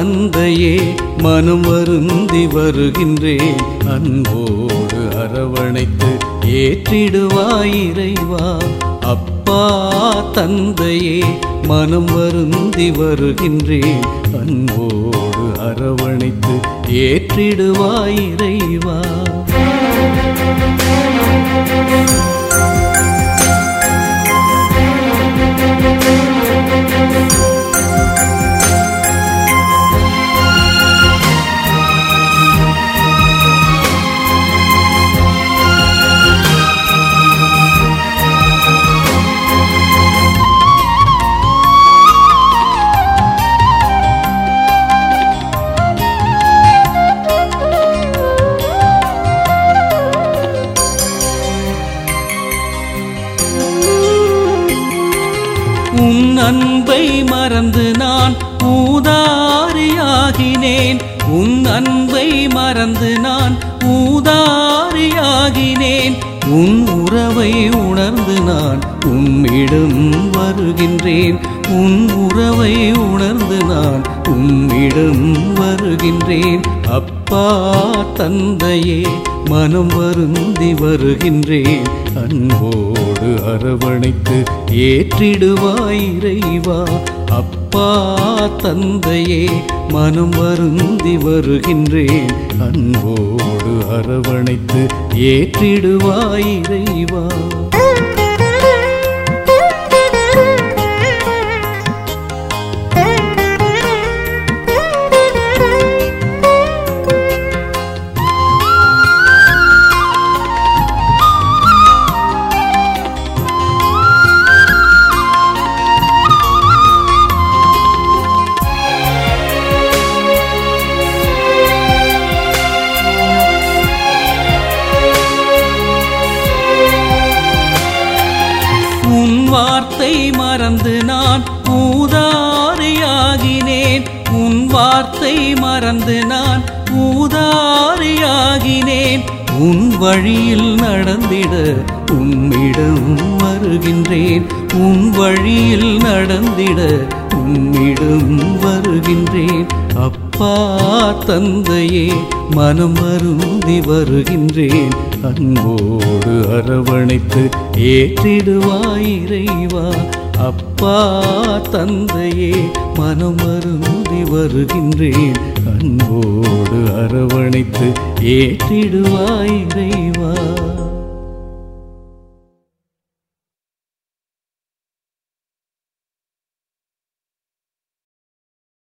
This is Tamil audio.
தந்தையே மனம் வருந்தி வருகின்றேன் அன்போடு அரவணைத்து ஏற்றிடுவாய் இறைவா அப்பா தந்தையே மனம் வருந்தி வருகின்றேன் அன்போடு அரவணைத்து ஏற்றிடுவாய் இறைவா உன் அன்பை மறந்து நான் ஊதாரியாகினேன் உன் அன்பை மறந்து நான் ஊதாரியாகினேன் உன் உறவை உணர்ந்து நான் உம்மிடம் வருகின்றேன் உன் உறவை உணர்ந்து நான் உம்மிடம் வருகின்றேன் அப்பா தந்தையே மனம் வருந்தி வருகின்றேன் அன்போடு அரவணைத்து ஏற்றிடுவாய் இறைவா அப்பா தந்தையே மனம் வருந்தி வருகின்றேன் அன்போடு அரவணைத்து ஏற்றிடுவாய் இறைவா உன் வார்த்தை மறந்து நான் ஊதாரியாகினேன் உன் வார்த்தை மறந்து நான் ஊதாரியாகினேன் உன் வழியில் நடந்திட உம்மிடம் வருகின்றேன் உன் வழியில் நடந்திட உம்மிடம் வருகின்றேன் அப்பா தந்தையே மனம் வருந்தி வருகின்றேன் அன்போடு அரவணைத்து ஏற்றிடுவாய் இறைவா அப்பா தந்தையே மனம் வருந்தி வருகின்றேன் அன்போடு அரவணைத்து ஏற்றிடுவாய் இறைவா